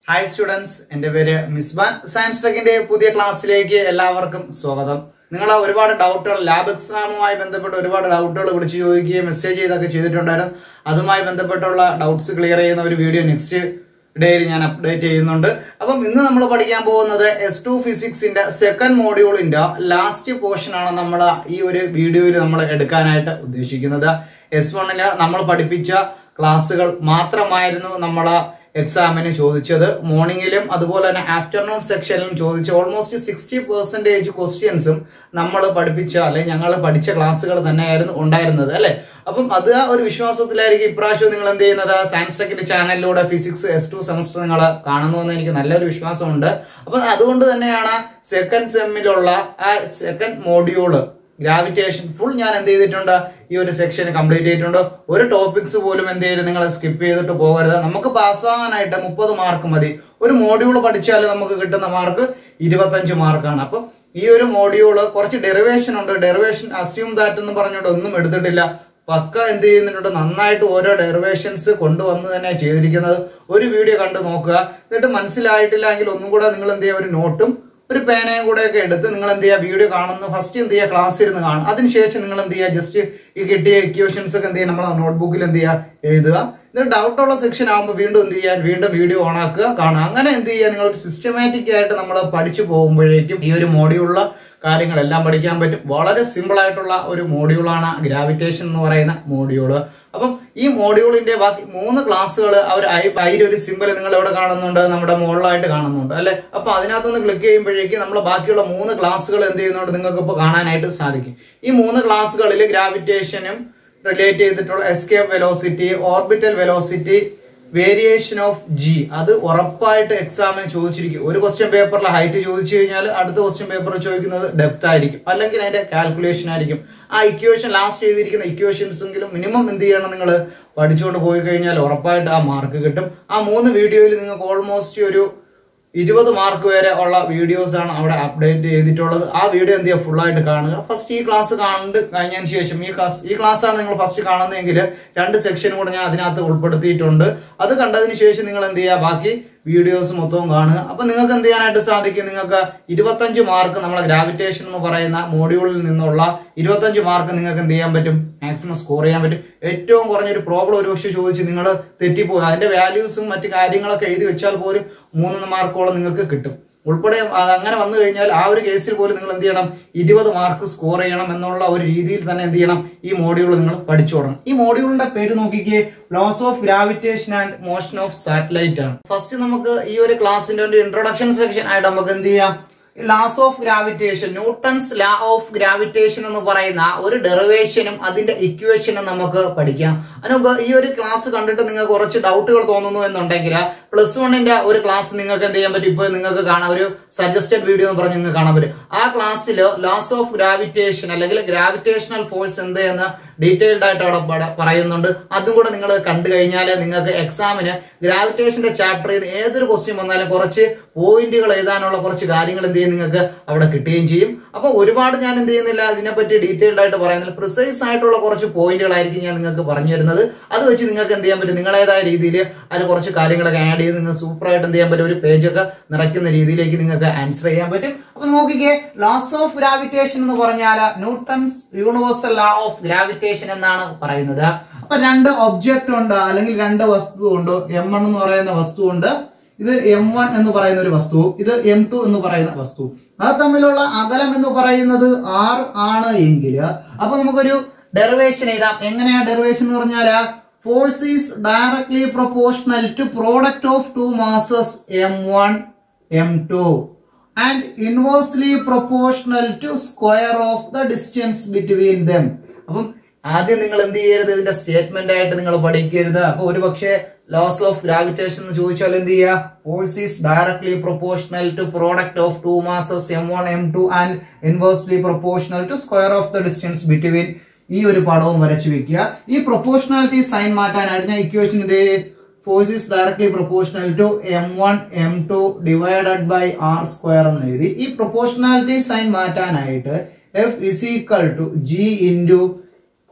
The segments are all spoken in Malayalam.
ഹായ് സ്റ്റുഡൻസ് എൻ്റെ പേര് മിസ്ബാൻ സയൻസ് ടെക്കിന്റെ പുതിയ ക്ലാസ്സിലേക്ക് എല്ലാവർക്കും സ്വാഗതം നിങ്ങൾ ഒരുപാട് ഡൗട്ടുകൾ ലാബ് എക്സാമുമായി ബന്ധപ്പെട്ട് ഒരുപാട് ഡൗട്ടുകൾ വിളിച്ചു ചോദിക്കുകയും മെസ്സേജ് ചെയ്തൊക്കെ ചെയ്തിട്ടുണ്ടായിരുന്നു അതുമായി ബന്ധപ്പെട്ടുള്ള ഡൗട്ട്സ് ക്ലിയർ ചെയ്യുന്ന ഒരു വീഡിയോ നെക്സ്റ്റ് ഡേയിൽ ഞാൻ അപ്ഡേറ്റ് ചെയ്യുന്നുണ്ട് അപ്പം ഇന്ന് നമ്മൾ പഠിക്കാൻ പോകുന്നത് എസ് ടു ഫിസിക്സിന്റെ സെക്കൻഡ് മോഡ്യൂളിന്റെ ലാസ്റ്റ് പോർഷൻ ആണ് നമ്മൾ ഈ ഒരു വീഡിയോയിൽ നമ്മൾ എടുക്കാനായിട്ട് ഉദ്ദേശിക്കുന്നത് എസ് വണ്ണില് നമ്മൾ പഠിപ്പിച്ച ക്ലാസ്സുകൾ മാത്രമായിരുന്നു നമ്മൾ എക്സാമിന് ചോദിച്ചത് മോർണിംഗിലും അതുപോലെ തന്നെ ആഫ്റ്റർനൂൺ സെക്ഷനിലും ചോദിച്ച ഓൾമോസ്റ്റ് സിക്സ്റ്റി പെർസെൻറ്റേജ് ക്വസ്റ്റ്യൻസും നമ്മൾ പഠിപ്പിച്ച അല്ലെങ്കിൽ ഞങ്ങൾ പഠിച്ച ക്ലാസ്സുകൾ തന്നെയായിരുന്നു ഉണ്ടായിരുന്നത് അല്ലെ അപ്പം അത് ആ ഒരു വിശ്വാസത്തിലായിരിക്കും ഇപ്രാവശ്യം നിങ്ങൾ എന്ത് ചെയ്യുന്നത് സയൻസ് ടെക്കിന്റെ ചാനലിലൂടെ ഫിസിക്സ് എസ് ടു സെമസ്റ്റർ നിങ്ങൾ കാണുന്നുവെന്ന് എനിക്ക് നല്ലൊരു വിശ്വാസമുണ്ട് അപ്പം അതുകൊണ്ട് തന്നെയാണ് സെക്കൻഡ് സെമ്മിലുള്ള ആ സെക്കൻഡ് മോഡ്യൂള് ഗ്രാവിറ്റേഷൻ ഫുൾ ഞാൻ എന്ത് ചെയ്തിട്ടുണ്ട് ഈ ഒരു സെക്ഷൻ കംപ്ലീറ്റ് ചെയ്തിട്ടുണ്ട് ഒരു ടോപ്പിക്സ് പോലും എന്ത് ചെയ്ത് നിങ്ങൾ സ്കിപ്പ് ചെയ്തിട്ട് പോകരുത് നമുക്ക് പാസ്സാകാനായിട്ട് മുപ്പത് മാർക്ക് മതി ഒരു മോഡ്യൂൾ പഠിച്ചാൽ നമുക്ക് കിട്ടുന്ന മാർക്ക് ഇരുപത്തഞ്ച് മാർക്കാണ് അപ്പം ഈ ഒരു മോഡ്യൂള് കുറച്ച് ഡെറിവേഷൻ ഉണ്ട് ഡെറിവേഷൻ അസ്യൂം ദാറ്റ് എന്ന് പറഞ്ഞുകൊണ്ട് ഒന്നും എടുത്തിട്ടില്ല പക്ക എന്ത് ചെയ്യുന്നുണ്ട് നന്നായിട്ട് ഓരോ ഡെറിവേഷൻസ് കൊണ്ടുവന്ന് തന്നെ ചെയ്തിരിക്കുന്നത് ഒരു വീഡിയോ കണ്ട് നോക്കുക എന്നിട്ട് മനസ്സിലായിട്ടില്ല എങ്കിൽ ഒന്നും കൂടെ നിങ്ങൾ എന്ത് ചെയ്യുക ഒരു നോട്ടും ഒരു പേനയും കൂടെ ഒക്കെ എടുത്ത് നിങ്ങൾ എന്ത് ചെയ്യുക വീഡിയോ കാണുന്നു ഫസ്റ്റ് എന്ത് ചെയ്യുക ക്ലാസ് ഇരുന്ന് കാണും അതിനുശേഷം നിങ്ങൾ എന്ത് ചെയ്യുക ജസ്റ്റ് ഈ കിട്ടിയ ഇക്വേഷൻസ് ഒക്കെ എന്ത് ചെയ്യുക നമ്മളെ നോട്ട്ബുക്കിൽ എന്ത് ചെയ്യുക എഴുതുക എന്നിട്ട് ഡൗട്ടുള്ള സെക്ഷൻ ആകുമ്പോൾ വീണ്ടും എന്ത് ചെയ്യാൻ വീണ്ടും വീഡിയോ ഓൺ ആക്കുക കാണുക അങ്ങനെ എന്ത് ചെയ്യുക നിങ്ങൾ ഒരു സിസ്റ്റമാറ്റിക് ആയിട്ട് നമ്മൾ പഠിച്ചു പോകുമ്പോഴേക്കും ഈ ഒരു മോഡ്യൂളിലുള്ള കാര്യങ്ങളെല്ലാം പഠിക്കാൻ പറ്റും വളരെ സിമ്പിൾ ആയിട്ടുള്ള ഒരു മോഡ്യൂളാണ് ഗ്രാവിറ്റേഷൻ എന്ന് പറയുന്ന മോഡ്യൂള് അപ്പം ഈ മോഡ്യൂളിന്റെ ബാക്കി മൂന്ന് ക്ലാസ്സുകൾ അവർ അതിൽ ഒരു സിമ്പിൾ നിങ്ങൾ എവിടെ കാണുന്നുണ്ട് നമ്മുടെ മുകളിലായിട്ട് കാണുന്നുണ്ട് അല്ലെ അപ്പൊ അതിനകത്തൊന്ന് ക്ലിക്ക് ചെയ്യുമ്പോഴേക്കും നമ്മൾ ബാക്കിയുള്ള മൂന്ന് ക്ലാസ്സുകൾ എന്ത് ചെയ്യുന്നുണ്ട് നിങ്ങൾക്ക് ഇപ്പോൾ കാണാനായിട്ട് സാധിക്കും ഈ മൂന്ന് ക്ലാസ്സുകളിൽ ഗ്രാവിറ്റേഷനും റിലേറ്റ് ചെയ്തിട്ടുള്ള escape velocity orbital velocity variation of G അത് ഉറപ്പായിട്ട് എക്സാമിന് ചോദിച്ചിരിക്കും ഒരു ക്വസ്റ്റ്യൻ പേപ്പറിൽ ഹൈറ്റ് ചോദിച്ചു കഴിഞ്ഞാൽ അടുത്ത ക്വസ്റ്റ്യൻ പേപ്പറിൽ ചോദിക്കുന്നത് ഡെപ്ത് ആയിരിക്കും അല്ലെങ്കിൽ അതിന്റെ കാൽക്കുലേഷൻ ആയിരിക്കും ആ ഇക്വേഷൻ ലാസ്റ്റ് ചെയ്തിരിക്കുന്ന ഇക്വേഷൻസ് എങ്കിലും മിനിമം എന്ത് ചെയ്യണം നിങ്ങൾ പഠിച്ചുകൊണ്ട് പോയി കഴിഞ്ഞാൽ ഉറപ്പായിട്ട് ആ മാർക്ക് കിട്ടും ആ മൂന്ന് വീഡിയോയിൽ നിങ്ങൾക്ക് ഓൾമോസ്റ്റ് ഒരു ഇരുപത് മാർക്ക് വരെ ഉള്ള വീഡിയോസ് ആണ് അവിടെ അപ്ഡേറ്റ് ചെയ്തിട്ടുള്ളത് ആ വീഡിയോ എന്ത് ചെയ്യുക full ആയിട്ട് കാണുക ഫസ്റ്റ് ഈ ക്ലാസ് കണ്ട് കഴിഞ്ഞതിന് ശേഷം ഈ ക്ലാസ് ഈ ക്ലാസ് ആണ് നിങ്ങൾ ഫസ്റ്റ് കാണുന്നതെങ്കിൽ രണ്ട് സെക്ഷനും കൂടെ ഞാൻ അതിനകത്ത് ഉൾപ്പെടുത്തിയിട്ടുണ്ട് അത് കണ്ടതിന് ശേഷം നിങ്ങൾ എന്ത് ചെയ്യുക ബാക്കി വീഡിയോസ് മൊത്തവും കാണുക അപ്പൊ നിങ്ങൾക്ക് എന്ത് ചെയ്യാനായിട്ട് സാധിക്കും നിങ്ങൾക്ക് ഇരുപത്തഞ്ച് മാർക്ക് നമ്മളെ ഗ്രാവിറ്റേഷൻ എന്ന് പറയുന്ന മോഡ്യൂളിൽ നിന്നുള്ള ഇരുപത്തഞ്ച് മാർക്ക് നിങ്ങൾക്ക് എന്ത് ചെയ്യാൻ പറ്റും മാക്സിമം സ്കോർ ചെയ്യാൻ പറ്റും ഏറ്റവും കുറഞ്ഞൊരു പ്രോബ്ലം ഒരു പക്ഷേ ചോദിച്ച് നിങ്ങൾ തെറ്റിപ്പോയി അതിന്റെ വാല്യൂസും മറ്റു കാര്യങ്ങളൊക്കെ എഴുതി വെച്ചാൽ പോലും മൂന്ന് മാർക്കോളം നിങ്ങൾക്ക് കിട്ടും ഉൾപ്പെടെ അത് അങ്ങനെ വന്നു കഴിഞ്ഞാൽ ആ ഒരു കേസിൽ പോലും നിങ്ങൾ എന്ത് ചെയ്യണം ഇരുപത് മാർക്ക് സ്കോർ ചെയ്യണം എന്നുള്ള ഒരു രീതിയിൽ തന്നെ എന്ത് ചെയ്യണം ഈ മോഡ്യൂൾ നിങ്ങൾ പഠിച്ചു തുടങ്ങണം ഈ മോഡ്യൂളിന്റെ പേര് നോക്കിക്കേ laws of gravitation and motion of satellite ആണ് ഫസ്റ്റ് നമുക്ക് ഈ ഒരു ക്ലാസിന്റെ ഒരു ഇൻട്രൊഡക്ഷൻ സെക്ഷൻ ആയിട്ട് നമുക്ക് എന്ത് ചെയ്യാം laws of gravitation Newton's law of gravitation എന്ന് പറയുന്ന ഒരു ഡെറിവേഷനും അതിന്റെ ഇക്വേഷനും നമുക്ക് പഠിക്കാം അതിനുമ്പ് ഈ ഒരു ക്ലാസ് കണ്ടിട്ട് നിങ്ങൾക്ക് കുറച്ച് ഡൗട്ടുകൾ തോന്നുന്നു എന്നുണ്ടെങ്കിൽ പ്ലസ് വണ്ണിന്റെ ഒരു ക്ലാസ് നിങ്ങൾക്ക് എന്ത് ചെയ്യാൻ പറ്റും ഇപ്പോൾ നിങ്ങൾക്ക് കാണാം ഒരു സജസ്റ്റഡ് വീഡിയോ എന്ന് പറഞ്ഞ് നിങ്ങൾക്ക് കാണാൻ പറ്റും ആ ക്ലാസ്സിൽ ലാസ് ഓഫ് ഗ്രാവിറ്റേഷൻ അല്ലെങ്കിൽ ഗ്രാവിറ്റേഷണൽ ഫോഴ്സ് എന്ത് എന്ന് ഡീറ്റെയിൽഡ് ആയിട്ട് അവിടെ പട- പറയുന്നുണ്ട് അതും കൂടെ നിങ്ങൾ കണ്ടു കഴിഞ്ഞാൽ നിങ്ങൾക്ക് എക്സാമിന് ഗ്രാവിറ്റേഷന്റെ ചാപ്റ്ററിൽ നിന്ന് ഏതൊരു ക്വസ്റ്റ്യൻ വന്നാലും കുറച്ച് പോയിന്റുകൾ എഴുതാനുള്ള കുറച്ച് കാര്യങ്ങൾ എന്ത് ചെയ്യും നിങ്ങൾക്ക് അവിടെ കിട്ടുകയും ചെയ്യും അപ്പൊ ഒരുപാട് ഞാൻ എന്ത് ചെയ്യുന്നില്ല അതിനെപ്പറ്റി ഡീറ്റെയിൽഡ് ആയിട്ട് പറയുന്നില്ല പ്രിസൈസ് ആയിട്ടുള്ള കുറച്ച് പോയിന്റുകളായിരിക്കും ഞാൻ നിങ്ങൾക്ക് പറഞ്ഞു തരുന്നത് അത് വെച്ച് നിങ്ങൾക്ക് എന്ത് ചെയ്യാൻ പറ്റും നിങ്ങളേതായ രീതിയിൽ അതിൽ കുറച്ച് കാര്യങ്ങളൊക്കെ ആഡ് ചെയ്ത് നിങ്ങൾ സൂപ്പർ ആയിട്ട് എന്ത് ചെയ്യാൻ പറ്റും ഒരു പേജ് ഒക്കെ നിറയ്ക്കുന്ന രീതിയിലേക്ക് നിങ്ങൾക്ക് ആൻസർ ചെയ്യാൻ പറ്റും അപ്പൊ നോക്കിക്കേ ലോസ് ഓഫ് ഗ്രാവിറ്റേഷൻ എന്ന് പറഞ്ഞാൽ Newton's universal law of gravitation എന്നാണ് പറയുന്നത് അപ്പൊ രണ്ട് ഒബ്ജക്റ്റ് ഉണ്ട് അല്ലെങ്കിൽ രണ്ട് വസ്തു ഉണ്ട് എം വൺ എന്ന് പറയുന്ന വസ്തു ഉണ്ട് ഇത് എം വൺ എന്ന് പറയുന്ന ഒരു വസ്തു ഇത് എം ടു എന്ന് പറയുന്ന വസ്തു അത് തമ്മിലുള്ള അകലം എന്ന് പറയുന്നത് ആർ ആണ് എങ്കിൽ അപ്പൊ നമുക്കൊരു ഡെറിവേഷൻ എഴുതാം എങ്ങനെയാ ഡെറിവേഷൻ എന്ന് പറഞ്ഞാല് force is directly proportional to product of two masses M one M two and inversely proportional to square of the distance between them അപ്പം ആദ്യം നിങ്ങൾ എന്ത് ചെയ്യരുത് ഇതിന്റെ സ്റ്റേറ്റ്മെന്റ് ആയിട്ട് നിങ്ങൾ പഠിക്കരുത് അപ്പൊ ഒരു പക്ഷേ ലോസ് ഓഫ് ഗ്രാവിറ്റേഷൻ എന്ന് ചോദിച്ചാൽ എന്ത് ചെയ്യുക force is directly proportional to product of two masses M one M two and inversely proportional to square of the distance between ഈ ഒരു പടവും വരച്ചു വെക്കുക ഈ പ്രൊപ്പോർഷണാലിറ്റി സൈൻ മാറ്റാനായിട്ട് ഞാൻ ഇക്വേഷൻ ഇത് force is directly proportional to M one M two divided by R square എന്ന് എഴുതി ഈ പ്രൊപ്പോർഷണാലിറ്റി സൈൻ മാറ്റാനായിട്ട് F is equal to G into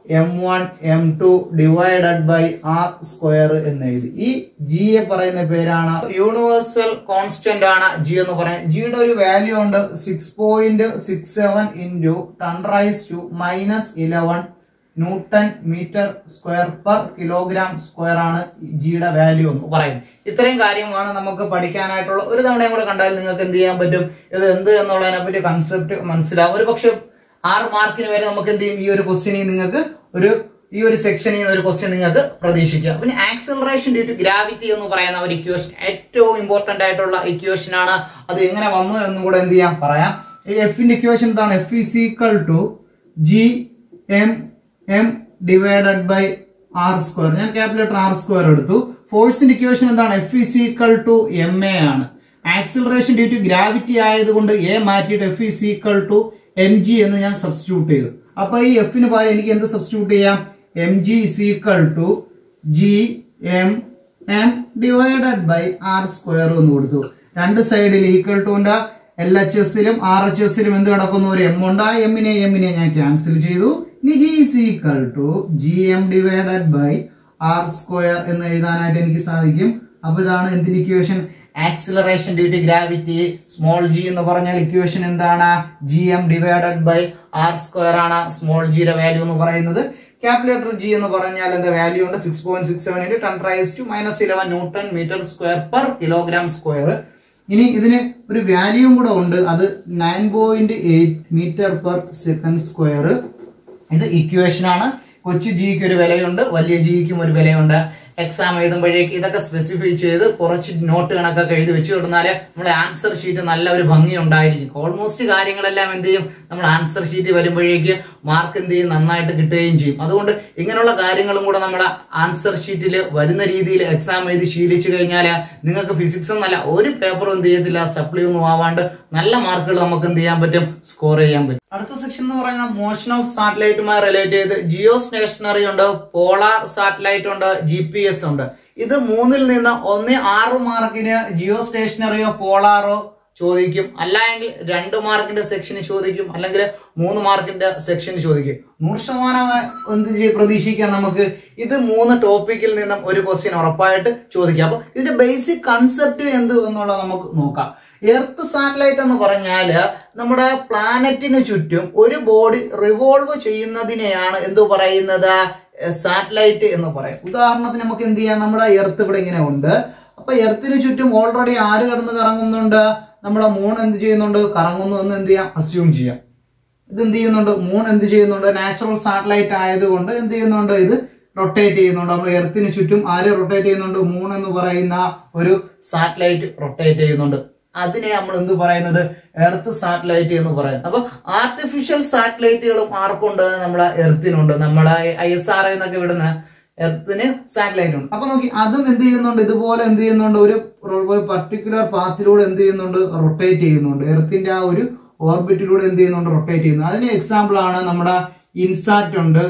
M one M two divided by R square എന്ന് എഴുതി ഈ ജി എ പറയുന്ന പേരാണ് യൂണിവേഴ്സൽ കോൺസ്റ്റന്റ് ആണ് ജി എന്ന് പറയുന്നത് ജിയുടെ ഒരു വാല്യൂ ഉണ്ട് six point six seven into ten raise to minus eleven newton metre square per kilogram square ആണ് ജിയുടെ വാല്യൂ എന്ന് പറയുന്നത് ഇത്രയും കാര്യമാണ് നമുക്ക് പഠിക്കാനായിട്ടുള്ള ഒരു തവണയും കൂടെ കണ്ടാൽ നിങ്ങൾക്ക് എന്ത് ചെയ്യാൻ പറ്റും ഇത് എന്ത് എന്നുള്ളതിനെ പറ്റി കൺസെപ്റ്റ് മനസ്സിലാവും ഒരു പക്ഷെ ആറ് മാർക്കിന് വരെ നമുക്ക് എന്ത് ചെയ്യും ഈ ഒരു ക്വസ്റ്റ്യനിൽ നിങ്ങൾക്ക് ഒരു ഈ ഒരു സെക്ഷനിൽ നിന്ന് ഒരു ക്വസ്റ്റ്യൻ നിങ്ങൾക്ക് പ്രതീക്ഷിക്കാം പിന്നെ ആക്സലറേഷൻ ഡ്യൂ ടു ഗ്രാവിറ്റി എന്ന് പറയുന്ന ഒരു ഇക്വേഷൻ ഏറ്റവും ഇമ്പോർട്ടന്റ് ആയിട്ടുള്ള ഇക്വേഷൻ ആണ് അത് എങ്ങനെ വന്നു എന്നും കൂടെ എന്ത് ചെയ്യാം പറയാം ഈ എഫിന്റെ ഇക്വേഷൻ എന്താണ് F is equal to G M M divided by R square ഞാൻ കാൽക്കുലേറ്റർ ആർ സ്ക്വയർ എടുത്തു ഫോഴ്സിന്റെ ഇക്വേഷൻ എന്താണ് F is equal to M A ആണ് ആക്സിലറേഷൻ ഡ്യൂ ടു ഗ്രാവിറ്റി ആയതുകൊണ്ട് എ മാറ്റിയിട്ട് F is equal to M G എന്ന് ഞാൻ സബ്സ്റ്റിറ്റ്യൂട്ട് ചെയ്തു അപ്പൊ ഈ എഫിന് പകരം എനിക്ക് എന്ത് സബ്സ്റ്റിറ്റ്യൂട്ട് ചെയ്യാം M G is equal to G M M divided by R square എന്ന് കൊടുത്തു രണ്ട് സൈഡിൽ ഈക്വൽ ടുന്റെ എൽ എച്ച് എസിലും ആർ എച്ച് എസിലും എന്ത് കിടക്കുന്നു ഒരു എം ഉണ്ട് ആ എമ്മിനെ എമ്മിനെ ഞാൻ ക്യാൻസൽ ചെയ്തു ഇനി G is equal to G M divided by R square എന്ന് എഴുതാനായിട്ട് എനിക്ക് സാധിക്കും അപ്പൊ ഇതാണ് എന്തിന് equation acceleration due to gravity small G എന്ന് പറഞ്ഞാൽ ഇക്വേഷൻ എന്താണ് G M divided by R square ആണ് സ്മോൾ ജിയുടെ വാല്യൂ എന്ന് പറയുന്നത് കാൽക്കുലേറ്റർ ജി എന്ന് പറഞ്ഞാൽ എന്താ വാല്യൂ ഉണ്ട് six point six seven into ten raise to minus eleven newton metre square per kilogram square ഇനി ഇതിന് ഒരു വാല്യൂവും കൂടെ ഉണ്ട് അത് nine point eight metre per second square ഇത് ഇക്വേഷൻ ആണ് കൊച്ചു ജിക്ക് ഒരു വിലയുണ്ട് വലിയ ജിക്കും ഒരു വിലയുണ്ട് എക്സാം എഴുതുമ്പോഴേക്ക് ഇതൊക്കെ സ്പെസിഫൈ ചെയ്ത് കുറച്ച് നോട്ട് കണക്കൊക്കെ എഴുതി വെച്ച് കൊടുത്താൽ നമ്മുടെ ആൻസർ ഷീറ്റ് നല്ല ഒരു ഭംഗി ഉണ്ടായിരിക്കും ഓൾമോസ്റ്റ് കാര്യങ്ങളെല്ലാം എന്ത് ചെയ്യും നമ്മൾ ആൻസർ ഷീറ്റ് വരുമ്പോഴേക്ക് മാർക്ക് എന്ത് ചെയ്യും നന്നായിട്ട് കിട്ടുകയും ചെയ്യും അതുകൊണ്ട് ഇങ്ങനെയുള്ള കാര്യങ്ങളും കൂടെ നമ്മുടെ ആൻസർ ഷീറ്റിൽ വരുന്ന രീതിയിൽ എക്സാം എഴുതി ശീലിച്ചു കഴിഞ്ഞാൽ നിങ്ങൾക്ക് ഫിസിക്സ് എന്നല്ല ഒരു പേപ്പറും എന്ത് ചെയ്യത്തില്ല സപ്ലി ഒന്നും ആവാണ്ട് നല്ല മാർക്കുകൾ നമുക്ക് എന്ത് ചെയ്യാൻ പറ്റും സ്കോർ ചെയ്യാൻ പറ്റും അടുത്ത സെക്ഷൻ എന്ന് പറയുന്നത് മോഷൻ ഓഫ് സാറ്റലൈറ്റുമായി റിലേറ്റ് ചെയ്ത് ജിയോ സ്റ്റേഷനറി ഉണ്ട് പോളാർ സാറ്റലൈറ്റ് ഉണ്ട് ജി പി എസ് ഉണ്ട് ഇത് മൂന്നിൽ നിന്ന് ഒന്ന് ആറ് മാർക്കിന് ജിയോ സ്റ്റേഷനറിയോ പോളാറോ ചോദിക്കും അല്ല എങ്കിൽ രണ്ട് മാർക്കിന്റെ സെക്ഷന് ചോദിക്കും അല്ലെങ്കിൽ മൂന്ന് മാർക്കിന്റെ സെക്ഷന് ചോദിക്കും നൂറ് ശതമാനം എന്ത് ചെയ്യ- പ്രതീക്ഷിക്കാം നമുക്ക് ഇത് മൂന്ന് ടോപ്പിക്കിൽ നിന്നും ഒരു ക്വസ്റ്റ്യൻ ഉറപ്പായിട്ട് ചോദിക്കാം അപ്പൊ ഇതിന്റെ ബേസിക് കൺസെപ്റ്റ് എന്ത് എന്നുള്ളത് നമുക്ക് നോക്കാം എർത്ത് സാറ്റലൈറ്റ് എന്ന് പറഞ്ഞാല് നമ്മുടെ പ്ലാനറ്റിന് ചുറ്റും ഒരു ബോഡി റിവോൾവ് ചെയ്യുന്നതിനെയാണ് എന്ത് പറയുന്നത് സാറ്റലൈറ്റ് എന്ന് പറയും ഉദാഹരണത്തിന് നമുക്ക് എന്ത് ചെയ്യാം നമ്മുടെ എർത്ത് ഇവിടെ ഇങ്ങനെ ഉണ്ട് അപ്പൊ എർത്തിന് ചുറ്റും ഓൾറെഡി ആര് കിടന്ന് കറങ്ങുന്നുണ്ട് നമ്മുടെ മൂൺ എന്ത് ചെയ്യുന്നുണ്ട് കറങ്ങുന്നു എന്ന് എന്ത് ചെയ്യാം അസ്യൂം ചെയ്യാം ഇത് എന്ത് ചെയ്യുന്നുണ്ട് മൂൺ എന്ത് ചെയ്യുന്നുണ്ട് നാച്ചുറൽ സാറ്റലൈറ്റ് ആയതുകൊണ്ട് എന്ത് ചെയ്യുന്നുണ്ട് ഇത് റൊട്ടേറ്റ് ചെയ്യുന്നുണ്ട് നമ്മൾ എർത്തിന് ചുറ്റും ആര് റൊട്ടേറ്റ് ചെയ്യുന്നുണ്ട് മൂൺ എന്ന് പറയുന്ന ഒരു സാറ്റലൈറ്റ് റൊട്ടേറ്റ് ചെയ്യുന്നുണ്ട് അതിനെ നമ്മൾ എന്ത് പറയുന്നത് എർത്ത് സാറ്റലൈറ്റ് എന്ന് പറയുന്നത് അപ്പൊ ആർട്ടിഫിഷ്യൽ സാറ്റലൈറ്റുകളും ആർക്കുണ്ട് നമ്മളെ എർത്തിനുണ്ട് നമ്മളെ ഐ എസ് ആർ എന്നൊക്കെ വിടുന്ന എർത്തിന് സാറ്റലൈറ്റ് ഉണ്ട് അപ്പൊ നോക്കി അതും എന്ത് ചെയ്യുന്നുണ്ട് ഇതുപോലെ എന്ത് ചെയ്യുന്നുണ്ട് ഒരു ഒരു പർട്ടിക്കുലർ പാത്തിലൂടെ എന്ത് ചെയ്യുന്നുണ്ട് റൊട്ടേറ്റ് ചെയ്യുന്നുണ്ട് എർത്തിന്റെ ആ ഒരു ഓർബിറ്റിലൂടെ എന്ത് ചെയ്യുന്നുണ്ട് റൊട്ടേറ്റ് ചെയ്യുന്നു അതിന് എക്സാമ്പിൾ ആണ് നമ്മുടെ ഇൻസാറ്റ് ഉണ്ട്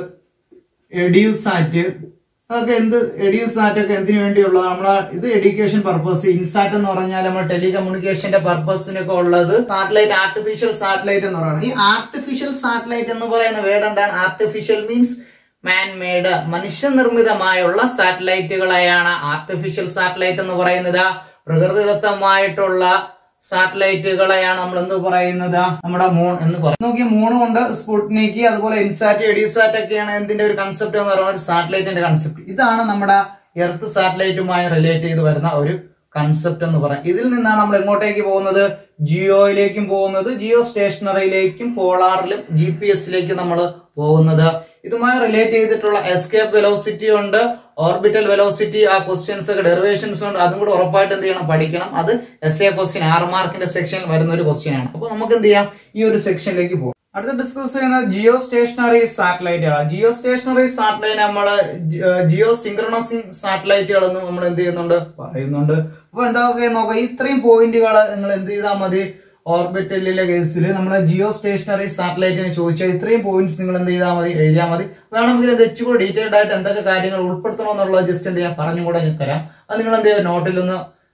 എഡ്യൂസാറ്റ് അതൊക്കെ എന്ത് എഡ്യൂസാറ്റ് ഒക്കെ എന്തിനു വേണ്ടിയുള്ളത് നമ്മളെ ഇത് എഡ്യൂക്കേഷൻ പർപ്പസ് ഇൻസാറ്റ് എന്ന് പറഞ്ഞാൽ നമ്മൾ ടെലികമ്മ്യൂണിക്കേഷന്റെ പർപ്പസിനൊക്കെ ഉള്ളത് സാറ്റലൈറ്റ് ആർട്ടിഫിഷ്യൽ സാറ്റലൈറ്റ് എന്ന് പറയുന്നത് ഈ ആർട്ടിഫിഷ്യൽ സാറ്റലൈറ്റ് എന്ന് പറയുന്ന വേർഡ് എന്താണ് ആർട്ടിഫിഷ്യൽ മീൻസ് മാൻ മെയ്ഡ് മനുഷ്യനിർമ്മിതമായുള്ള സാറ്റലൈറ്റുകളെയാണ് ആർട്ടിഫിഷ്യൽ സാറ്റലൈറ്റ് എന്ന് പറയുന്നത് പ്രകൃതിദത്തമായിട്ടുള്ള സാറ്റലൈറ്റുകളെയാണ് നമ്മൾ എന്ത് പറയുന്നത് നമ്മുടെ മൂൺ എന്ന് പറയും നോക്കി മൂണും ഉണ്ട് സ്പുട്നിക്ക് അതുപോലെ ഇൻസാറ്റ് എഡിസാറ്റ് ഒക്കെയാണ് എന്തിന്റെ ഒരു കൺസെപ്റ്റ് എന്ന് പറയുന്നത് സാറ്റലൈറ്റിന്റെ കൺസെപ്റ്റ് ഇതാണ് നമ്മുടെ എർത്ത് സാറ്റലൈറ്റുമായി റിലേറ്റ് ചെയ്ത് വരുന്ന ഒരു കൺസെപ്റ്റ് എന്ന് പറയാം ഇതിൽ നിന്നാണ് നമ്മൾ എങ്ങോട്ടേക്ക് പോകുന്നത് ജിയോയിലേക്കും പോകുന്നത് ജിയോ സ്റ്റേഷനറിയിലേക്കും പോളാറിലും ജി പി എസിലേക്കും നമ്മൾ പോകുന്നത് ഇതുമായി റിലേറ്റ് ചെയ്തിട്ടുള്ള എസ്കേപ്പ് വെലോസിറ്റി ഉണ്ട് ഓർബിറ്റൽ വെലോസിറ്റി ആ ക്വസ്റ്റ്യൻസ് ഒക്കെ ഡെറിവേഷൻസ് ഉണ്ട് അതും കൂടെ ഉറപ്പായിട്ട് എന്ത് ചെയ്യണം പഠിക്കണം അത് എസ് എ ക്വസ്റ്റ്യൻ ആറ് മാർക്കിന്റെ സെക്ഷനിൽ വരുന്ന ഒരു ക്വസ്റ്റ്യൻ ആണ് അപ്പൊ നമുക്ക് എന്ത് ചെയ്യാം ഈ ഒരു സെക്ഷനിലേക്ക് പോകും അടുത്ത ഡിസ്കസ് ചെയ്യുന്നത് ജിയോ സ്റ്റേഷനറി സാറ്റലൈറ്റ് ആണ് ജിയോ സ്റ്റേഷനറി സാറ്റലൈറ്റ് നമ്മള് ജിയോ സിങ്ക്രണസിങ് സാറ്റലൈറ്റുകൾ എന്ന് നമ്മൾ എന്ത് ചെയ്യുന്നുണ്ട് പറയുന്നുണ്ട് അപ്പൊ എന്താ നോക്കാം ഇത്രയും പോയിന്റുകൾ നിങ്ങൾ എന്ത് ചെയ്താൽ മതി ഓർബിറ്റലിലെ കേസിൽ നമ്മുടെ ജിയോ സ്റ്റേഷനറി സാറ്റലൈറ്റിന് ചോദിച്ചാൽ ഇത്രയും പോയിന്റ്സ് നിങ്ങൾ എന്ത് ചെയ്താൽ മതി എഴുതിയാൽ മതി വേണമെങ്കിൽ ഇത് ഇച്ചുകൂടെ ഡീറ്റെയിൽഡ് ആയിട്ട് എന്തൊക്കെ കാര്യങ്ങൾ ഉൾപ്പെടുത്തണം എന്നുള്ളത് ജസ്റ്റ് എന്ത് ചെയ്യാം പറഞ്ഞും കൂടെ ഞാൻ തരാം അത് നിങ്ങൾ എന്ത് ചെയ്യുക നോട്ടിൽ ഒന്ന്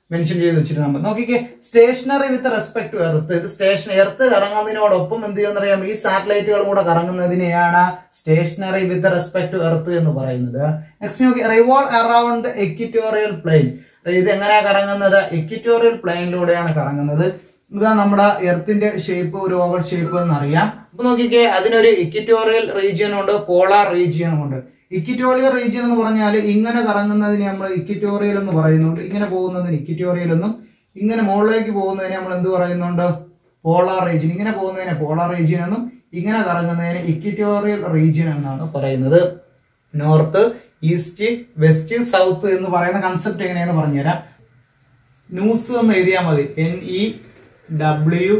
മെൻഷൻ ചെയ്ത് വെച്ചിട്ട് നമ്മൾ നോക്കിക്കേ stationary with respect to earth ഇത് സ്റ്റേഷൻ എർത്ത് കറങ്ങുന്നതിനോടൊപ്പം എന്ത് ചെയ്യുമെന്നറിയാം ഈ സാറ്റലൈറ്റുകളും കൂടെ കറങ്ങുന്നതിനെയാണ് stationary with respect to earth എന്ന് പറയുന്നത് നെക്സ്റ്റ് നോക്കി revolve around the equatorial plane ഇത് എങ്ങനെയാ കറങ്ങുന്നത് എക്വിറ്റോറിയൽ പ്ലെയിനിലൂടെയാണ് കറങ്ങുന്നത് ഇതാ നമ്മുടെ എർത്തിന്റെ ഷേപ്പ് ഒരു ഓവൽ ഷേപ്പ് എന്നറിയാം അപ്പൊ നോക്കിക്കേ അതിനൊരു ഇക്വിറ്റോറിയൽ റീജിയൻ ഉണ്ട് പോളാർ റീജിയനും ഉണ്ട് ഇക്വിറ്റോറിയൽ റീജിയൻ എന്ന് പറഞ്ഞാൽ ഇങ്ങനെ കറങ്ങുന്നതിന് നമ്മൾ ഇക്വിറ്റോറിയൽ എന്ന് പറയുന്നുണ്ട് ഇങ്ങനെ പോകുന്നതിന് ഇക്വിറ്റോറിയൽ എന്നും ഇങ്ങനെ മുകളിലേക്ക് പോകുന്നതിന് നമ്മൾ എന്ത് പറയുന്നുണ്ട് പോളാർ റീജിയൻ ഇങ്ങനെ പോകുന്നതിന് പോളാർ റീജിയൻ എന്നും ഇങ്ങനെ കറങ്ങുന്നതിന് ഇക്വിറ്റോറിയൽ റീജിയൻ എന്നാണ് പറയുന്നത് നോർത്ത് ഈസ്റ്റ് വെസ്റ്റ് സൗത്ത് എന്ന് പറയുന്ന കൺസെപ്റ്റ് എങ്ങനെയാന്ന് പറഞ്ഞുതരാം ന്യൂസ് എന്ന് എഴുതിയാൽ മതി എൻ ഇ ഡബ്ല്യു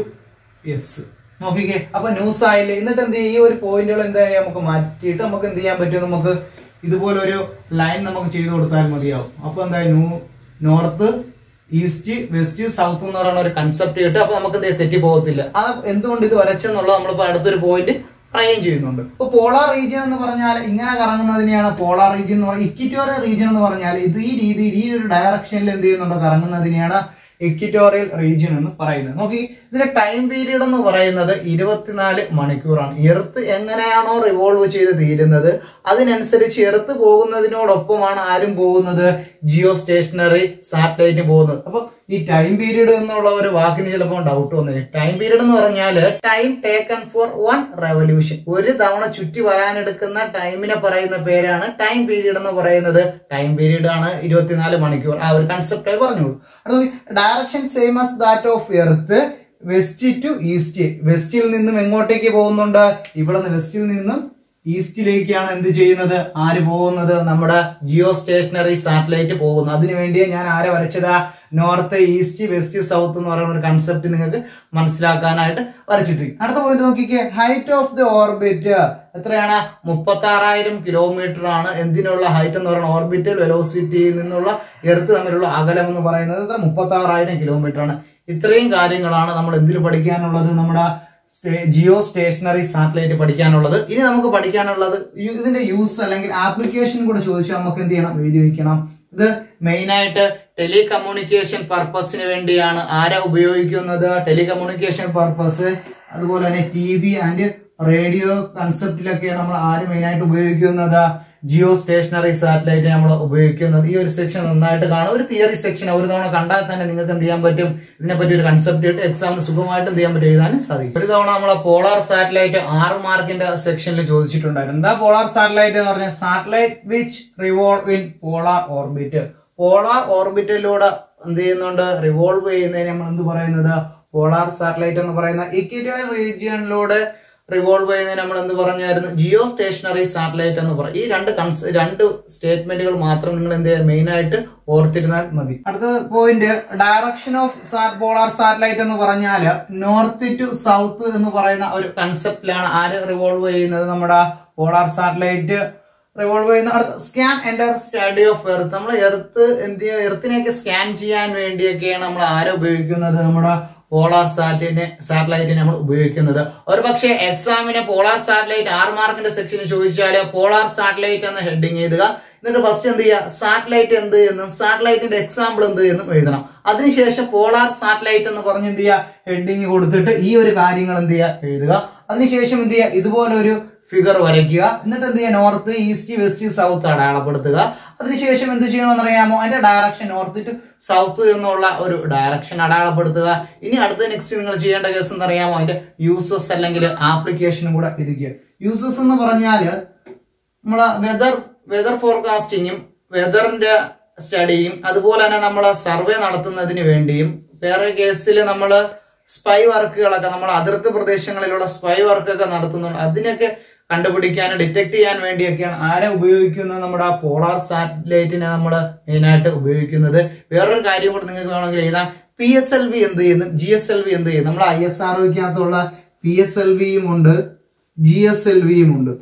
എസ് നോക്കിക്കേ അപ്പൊ ന്യൂസ് ആയില്ലേ എന്നിട്ട് എന്ത് ചെയ്യും ഈ ഒരു പോയിന്റുകൾ എന്താ ചെയ്യാം നമുക്ക് മാറ്റിയിട്ട് നമുക്ക് എന്ത് ചെയ്യാൻ പറ്റും നമുക്ക് ഇതുപോലെ ഒരു ലൈൻ നമുക്ക് ചെയ്തു കൊടുത്താൽ മതിയാവും അപ്പൊ എന്താ new north east west south എന്ന് പറയുന്ന ഒരു കൺസെപ്റ്റ് കിട്ടും അപ്പൊ നമുക്ക് എന്ത് തെറ്റി പോകത്തില്ല അത് എന്തുകൊണ്ട് ഇത് വരച്ചെന്നുള്ളത് നമ്മളിപ്പോ അടുത്തൊരു പോയിന്റ് പറയുകയും ചെയ്യുന്നുണ്ട് ഇപ്പൊ പോളാർ റീജിയൻ എന്ന് പറഞ്ഞാൽ ഇങ്ങനെ കറങ്ങുന്നതിനെയാണ് പോളാർ റീജിയൻ എന്ന് പറയുന്നത് ഇക്വിറ്റോറിയൽ റീജിയൻ എന്ന് പറഞ്ഞാൽ ഇത് ഈ രീതിയിൽ ഈ ഒരു ഡയറക്ഷനിൽ എന്ത് ചെയ്യുന്നുണ്ട് കറങ്ങുന്നതിനെയാണ് ഇക്വിറ്റോറിയൽ റീജിയൻ എന്ന് പറയുന്നത് നോക്കി ഇതിന്റെ ടൈം പീരീഡ് എന്ന് പറയുന്നത് ഇരുപത്തിനാല് മണിക്കൂറാണ് എർത്ത് എങ്ങനെയാണോ റിവോൾവ് ചെയ്ത് തീരുന്നത് അതിനനുസരിച്ച് എർത്ത് പോകുന്നതിനോടൊപ്പമാണ് ആരും പോകുന്നത് ജിയോ സ്റ്റേഷനറി സാറ്റലൈറ്റ് പോകുന്നത് അപ്പൊ ഈ ടൈം പീരീഡ് എന്നുള്ള ഒരു വാക്കിന് ചിലപ്പോൾ ഡൗട്ട് വന്നേക്കും ടൈം പീരീഡ് എന്ന് പറഞ്ഞാൽ time taken for one revolution ഒരു തവണ ചുറ്റി വരാനെടുക്കുന്ന ടൈമിനെ പറയുന്ന പേരാണ് ടൈം പീരീഡ് എന്ന് പറയുന്നത് ടൈം പീരീഡ് ആണ് ഇരുപത്തിനാല് മണിക്കൂർ ആ ഒരു കൺസെപ്റ്റ് പറഞ്ഞോളൂ അടുത്ത direction same as that of earth west to east വെസ്റ്റിൽ നിന്നും എങ്ങോട്ടേക്ക് പോകുന്നുണ്ട് ഇവിടെ നിന്ന് വെസ്റ്റിൽ നിന്നും ഈസ്റ്റിലേക്കാണ് എന്ത് ചെയ്യുന്നത് ആര് പോകുന്നത് നമ്മുടെ ജിയോ സ്റ്റേഷനറി സാറ്റലൈറ്റ് പോകുന്നത് അതിനു വേണ്ടിയേ ഞാൻ ആരെ വരച്ചതാ നോർത്ത് ഈസ്റ്റ് വെസ്റ്റ് സൗത്ത് എന്ന് പറയുന്ന ഒരു കൺസെപ്റ്റ് നിങ്ങൾക്ക് മനസ്സിലാക്കാനായിട്ട് വരച്ചിട്ടിരിക്കും അടുത്ത പോയിന്റ് നോക്കിക്കേ ഹൈറ്റ് ഓഫ് ദി ഓർബിറ്റ് എത്രയാണ് മുപ്പത്തി ആറായിരം കിലോമീറ്റർ ആണ് എന്തിനുള്ള ഹൈറ്റ് എന്ന് പറയുന്ന ഓർബിറ്റൽ വെലോസിറ്റിയിൽ നിന്നുള്ള എർത്ത് തമ്മിലുള്ള അകലം എന്ന് പറയുന്നത് എത്ര മുപ്പത്തി ആറായിരം കിലോമീറ്റർ ആണ് ഇത്രയും കാര്യങ്ങളാണ് നമ്മൾ എന്തിൽ പഠിക്കാനുള്ളത് നമ്മുടെ സ്റ്റേ- ജിയോ സ്റ്റേഷനറി സാറ്റലൈറ്റ് പഠിക്കാനുള്ളത് ഇനി നമുക്ക് പഠിക്കാനുള്ളത് യു- ഇതിന്റെ യൂസ് അല്ലെങ്കിൽ ആപ്ലിക്കേഷൻ കൂടെ ചോദിച്ചാൽ നമുക്ക് എന്ത് ചെയ്യണം എഴുതി വെക്കണം ഇത് മെയിൻ ആയിട്ട് ടെലികമ്മ്യൂണിക്കേഷൻ പർപ്പസിന് വേണ്ടിയാണ് ആരാ ഉപയോഗിക്കുന്നത് ടെലികമ്മ്യൂണിക്കേഷൻ പർപ്പസ് അതുപോലെ തന്നെ ടി വി ആൻഡ് റേഡിയോ കൺസെപ്റ്റിലൊക്കെയാണ് നമ്മൾ ആര് മെയിൻ ആയിട്ട് ഉപയോഗിക്കുന്നത് ജിയോ സ്റ്റേഷനറി സാറ്റലൈറ്റ് നമ്മൾ ഉപയോഗിക്കുന്നത് ഈ ഒരു സെക്ഷൻ നന്നായിട്ട് കാണും ഒരു തിയറി സെക്ഷൻ ഒരു തവണ കണ്ടാൽ തന്നെ നിങ്ങൾക്ക് എന്ത് ചെയ്യാൻ പറ്റും ഇതിനെപ്പറ്റി ഒരു കൺസെപ്റ്റ് ഇട്ട് എക്സാമിന് സുഖമായിട്ട് എന്ത് ചെയ്യാൻ പറ്റും എഴുതാനും സാധിക്കും ഒരു തവണ നമ്മളെ പോളാർ സാറ്റലൈറ്റ് ആറ് മാർക്കിന്റെ സെക്ഷനിൽ ചോദിച്ചിട്ടുണ്ടായിരുന്നു എന്താ പോളാർ സാറ്റലൈറ്റ് എന്ന് പറഞ്ഞാൽ satellite which revolve in polar orbit polar ഓർബിറ്റിലൂടെ എന്ത് ചെയ്യുന്നുണ്ട് റിവോൾവ് ചെയ്യുന്നതിന് നമ്മൾ എന്ത് പറയുന്നത് പോളാർ സാറ്റലൈറ്റ് എന്ന് പറയുന്ന ഇക്വിറ്റോറിയൽ റീജിയനിലൂടെ റിവോൾവ് ചെയ്യുന്നതിന് നമ്മൾ എന്ത് പറഞ്ഞായിരുന്നു ജിയോ സ്റ്റേഷനറി സാറ്റലൈറ്റ് എന്ന് പറയും ഈ രണ്ട് കൺസ് രണ്ട് സ്റ്റേറ്റ്മെന്റുകൾ മാത്രം നിങ്ങൾ എന്ത് മെയിൻ ആയിട്ട് ഓർത്തിരുന്നാൽ മതി അടുത്ത point direction of polar satellite എന്ന് പറഞ്ഞാൽ നോർത്ത് ടു സൗത്ത് എന്ന് പറയുന്ന ഒരു കൺസെപ്റ്റിലാണ് ആര് റിവോൾവ് ചെയ്യുന്നത് നമ്മുടെ പോളാർ സാറ്റലൈറ്റ് റിവോൾവ് ചെയ്യുന്ന അടുത്ത scan enter study of earth നമ്മൾ എർത്ത് എന്ത് എർത്തിനെയൊക്കെ സ്കാൻ ചെയ്യാൻ വേണ്ടിയൊക്കെയാണ് നമ്മൾ ആരെ ഉപയോഗിക്കുന്നത് നമ്മുടെ പോളാർ സാറ്റിനെ സാറ്റലൈറ്റിനെ നമ്മൾ ഉപയോഗിക്കുന്നത് ഒരു പക്ഷേ എക്സാമിന് പോളാർ സാറ്റലൈറ്റ് ആറ് മാർക്കിന്റെ സെക്ഷന് ചോദിച്ചാൽ പോളാർ സാറ്റലൈറ്റ് എന്ന ഹെഡിങ് എഴുതുക എന്നിട്ട് ഫസ്റ്റ് എന്ത് ചെയ്യുക സാറ്റലൈറ്റ് എന്ത് എന്നും സാറ്റലൈറ്റിന്റെ എക്സാമ്പിൾ എന്ത് എന്നും എഴുതണം അതിനുശേഷം പോളാർ സാറ്റലൈറ്റ് എന്ന് പറഞ്ഞ് എന്ത് ചെയ്യുക ഹെഡിങ് കൊടുത്തിട്ട് ഈ ഒരു കാര്യങ്ങൾ എന്ത് ചെയ്യുക എഴുതുക അതിനുശേഷം എന്ത് ചെയ്യുക ഇതുപോലെ ഒരു ഫിഗർ വരയ്ക്കുക എന്നിട്ട് എന്ത് ചെയ്യുക നോർത്ത് ഈസ്റ്റ് വെസ്റ്റ് സൗത്ത് അടയാളപ്പെടുത്തുക അതിനുശേഷം എന്ത് ചെയ്യണമെന്ന് അറിയാമോ അതിന്റെ ഡയറക്ഷൻ നോർത്ത് ടു സൗത്ത് എന്നുള്ള ഒരു ഡയറക്ഷൻ അടയാളപ്പെടുത്തുക ഇനി അടുത്ത നെക്സ്റ്റ് നിങ്ങൾ ചെയ്യേണ്ട കേസ് എന്ന് അറിയാമോ അതിന്റെ യൂസസ് അല്ലെങ്കിൽ ആപ്ലിക്കേഷനും കൂടെ ഇരിക്കുക യൂസസ് എന്ന് പറഞ്ഞാല് നമ്മളെ വെതർ വെതർ ഫോർകാസ്റ്റിങ്ങും വെതറിന്റെ സ്റ്റഡിയും അതുപോലെ തന്നെ നമ്മൾ സർവേ നടത്തുന്നതിന് വേണ്ടിയും വേറെ കേസിൽ നമ്മൾ സ്പൈ വർക്കുകളൊക്കെ നമ്മൾ അതിർത്തി പ്രദേശങ്ങളിലുള്ള സ്പൈ വർക്കൊക്കെ നടത്തുന്നുണ്ട് അതിനൊക്കെ കണ്ടുപിടിക്കാനും ഡിറ്റക്ട് ചെയ്യാൻ വേണ്ടിയൊക്കെയാണ് ആരെ ഉപയോഗിക്കുന്നത് നമ്മുടെ ആ പോളാർ സാറ്റലൈറ്റിനെ നമ്മൾ മെയിനായിട്ട് ഉപയോഗിക്കുന്നത് വേറൊരു കാര്യം കൂടെ നിങ്ങൾക്ക് വേണമെങ്കിൽ എഴുതാം പി എസ് എൽ വി എന്ത് ചെയ്യുന്നു ജി എസ് എൽ വി എന്ത് ചെയ്യുന്നു നമ്മൾ ഐ എസ് ആർ ഒക്കകത്തുള്ള പി എസ് എൽ വിയും ഉണ്ട് ജി എസ് എൽ വിയും ഉണ്ട്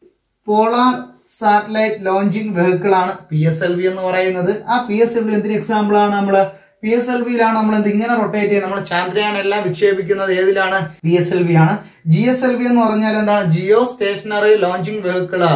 പോളാർ സാറ്റലൈറ്റ് ലോഞ്ചിങ് വെഹിക്കിൾ ആണ് പി എസ് എൽ വി എന്ന് പറയുന്നത് ആ പി എസ് എൽ വി എന്തിന് എക്സാമ്പിൾ ആണ് നമ്മള് പി എസ് എൽ വിയിലാണ് നമ്മൾ എന്ത് ഇങ്ങനെ റൊട്ടേറ്റ് ചെയ്യുന്നത് നമ്മൾ ചാന്ദ്രയാൻ എല്ലാം വിക്ഷേപിക്കുന്നത് ഏതിലാണ് പി എസ് എൽ വി ആണ് ജി എസ് എൽ വി എന്ന് പറഞ്ഞാൽ എന്താണ് ജിയോ സ്റ്റേഷനറി ലോഞ്ചിങ് വെഹിക്കിൾ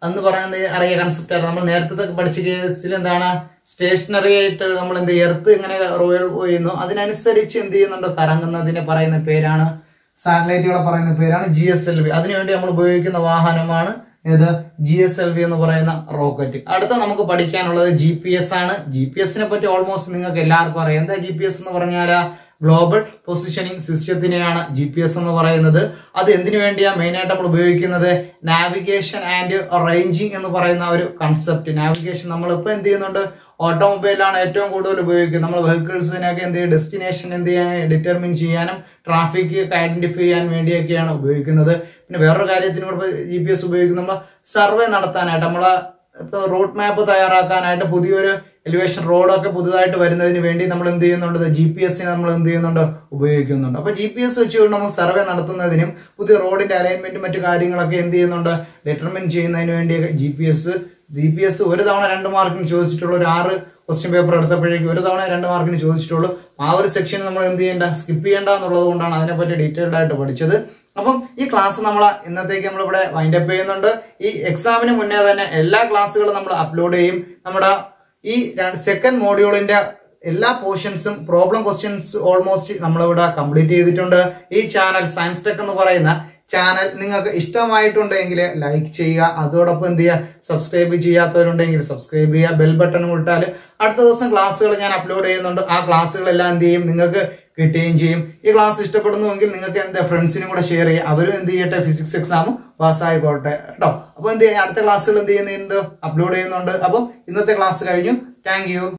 എന്ന് പറയുന്നത് അറിയ കൺസെപ്റ്റ് ആണ് നമ്മൾ നേരത്തെ പഠിച്ച കേസിൽ എന്താണ് സ്റ്റേഷനറി ആയിട്ട് നമ്മൾ എന്ത് എർത്ത് ഇങ്ങനെ റോയൽ ചെയ്യുന്നു അതിനനുസരിച്ച് എന്ത് ചെയ്യുന്നുണ്ട് കറങ്ങുന്നതിനെ പറയുന്ന പേരാണ് സാറ്റലൈറ്റുകളെ പറയുന്ന പേരാണ് ജി എസ് എൽ വി അതിനുവേണ്ടി നമ്മൾ ഉപയോഗിക്കുന്ന വാഹനമാണ് ഇത് ജി എസ് എൽ വി എന്ന് പറയുന്ന റോക്കറ്റ് അടുത്ത നമുക്ക് പഠിക്കാനുള്ളത് ജി പി എസ് ആണ് ജി പി എസിനെ പറ്റി ഓൾമോസ്റ്റ് നിങ്ങൾക്ക് എല്ലാവർക്കും അറിയാം എന്താ ജി പി എസ് എന്ന് പറഞ്ഞാൽ ഗ്ലോബൽ പൊസിഷനിങ് സിസ്റ്റത്തിനെയാണ് ജി പി എസ് എന്ന് പറയുന്നത് അത് എന്തിനു വേണ്ടിയാണ് മെയിനായിട്ട് നമ്മൾ ഉപയോഗിക്കുന്നത് നാവിഗേഷൻ ആൻഡ് റേഞ്ചിങ് എന്ന് പറയുന്ന ഒരു കൺസെപ്റ്റ് നാവിഗേഷൻ നമ്മളിപ്പോൾ എന്ത് ചെയ്യുന്നുണ്ട് ഓട്ടോമൊബൈലാണ് ഏറ്റവും കൂടുതൽ ഉപയോഗിക്കുന്നത് നമ്മൾ വെഹിക്കിൾസിനൊക്കെ എന്ത് ചെയ്യും ഡെസ്റ്റിനേഷൻ എന്ത് ചെയ്യാൻ ഡിറ്റർമിൻ ചെയ്യാനും ട്രാഫിക് ഐഡന്റിഫൈ ചെയ്യാൻ വേണ്ടിയൊക്കെയാണ് ഉപയോഗിക്കുന്നത് പിന്നെ വേറൊരു കാര്യത്തിന് കൂടെ ജി പി എസ് ഉപയോഗിക്കുന്നത് നമ്മൾ സർവേ നടത്താനായിട്ട് നമ്മളെ ഇപ്പോൾ റൂട്ട് മാപ്പ് തയ്യാറാക്കാനായിട്ട് പുതിയൊരു എലിവേഷൻ റോഡൊക്കെ പുതുതായിട്ട് വരുന്നതിന് വേണ്ടി നമ്മൾ എന്ത് ചെയ്യുന്നുണ്ട് ജി പി എസിനെ നമ്മൾ എന്ത് ചെയ്യുന്നുണ്ട് ഉപയോഗിക്കുന്നുണ്ട് അപ്പൊ ജി പി എസ് വെച്ചുകൊണ്ട് നമുക്ക് സർവേ നടത്തുന്നതിനും പുതിയ റോഡിന്റെ അലൈൻമെന്റും മറ്റു കാര്യങ്ങളൊക്കെ എന്ത് ചെയ്യുന്നുണ്ട് ഡിറ്റർമിൻ ചെയ്യുന്നതിന് വേണ്ടി G P S G P S ഒരു തവണ രണ്ട് മാർക്കിന് ചോദിച്ചിട്ടുള്ള ഒരു ആറ് ക്വസ്റ്റ്യൻ പേപ്പർ എടുത്തപ്പോഴേക്കും ഒരു തവണ രണ്ട് മാർക്കിന് ചോദിച്ചിട്ടുള്ളൂ ആ ഒരു സെക്ഷൻ നമ്മൾ എന്ത് ചെയ്യേണ്ട സ്കിപ്പ് ചെയ്യേണ്ട എന്നുള്ളത് കൊണ്ടാണ് അതിനെപ്പറ്റി ഡീറ്റെയിൽഡ് ആയിട്ട് പഠിച്ചത് അപ്പം ഈ ക്ലാസ് നമ്മൾ ഇന്നത്തേക്ക് നമ്മളിവിടെ വൈൻഡ് അപ്പ് ചെയ്യുന്നുണ്ട് ഈ എക്സാമിന് മുന്നേ തന്നെ എല്ലാ ക്ലാസ്സുകളും നമ്മൾ അപ്ലോഡ് ചെയ്യും നമ്മുടെ ഈ സെക്കൻഡ് മോഡ്യൂളിന്റെ എല്ലാ പോർഷൻസും പ്രോബ്ലം ക്വസ്റ്റ്യൻസ് ഓൾമോസ്റ്റ് നമ്മളിവിടെ കംപ്ലീറ്റ് ചെയ്തിട്ടുണ്ട് ഈ ചാനൽ സയൻസ് ടെക് എന്ന് പറയുന്ന ചാനൽ നിങ്ങൾക്ക് ഇഷ്ടമായിട്ടുണ്ടെങ്കിൽ ലൈക്ക് ചെയ്യുക അതോടൊപ്പം എന്ത് ചെയ്യുക സബ്സ്ക്രൈബ് ചെയ്യാത്തവരുണ്ടെങ്കിൽ സബ്സ്ക്രൈബ് ചെയ്യുക ബെൽ ബട്ടൺ വിട്ടാൽ അടുത്ത ദിവസം ക്ലാസ്സുകൾ ഞാൻ അപ്ലോഡ് ചെയ്യുന്നുണ്ട് ആ ക്ലാസ്സുകളെല്ലാം എന്ത് ചെയ്യും നിങ്ങൾക്ക് കിട്ടുകയും ചെയ്യും ഈ ക്ലാസ് ഇഷ്ടപ്പെടുന്നുവെങ്കിൽ നിങ്ങൾക്ക് എന്താ ഫ്രണ്ട്സിനും കൂടെ ഷെയർ ചെയ്യുക അവരും എന്ത് ചെയ്യട്ടെ ഫിസിക്സ് എക്സാം പാസ്സായിക്കോട്ടെ കേട്ടോ അപ്പോൾ എന്ത് ചെയ്യാം അടുത്ത ക്ലാസ്സുകൾ എന്ത് ചെയ്യുന്നുണ്ട് അപ്ലോഡ് ചെയ്യുന്നുണ്ട് അപ്പം ഇന്നത്തെ ക്ലാസ് കഴിഞ്ഞു താങ്ക്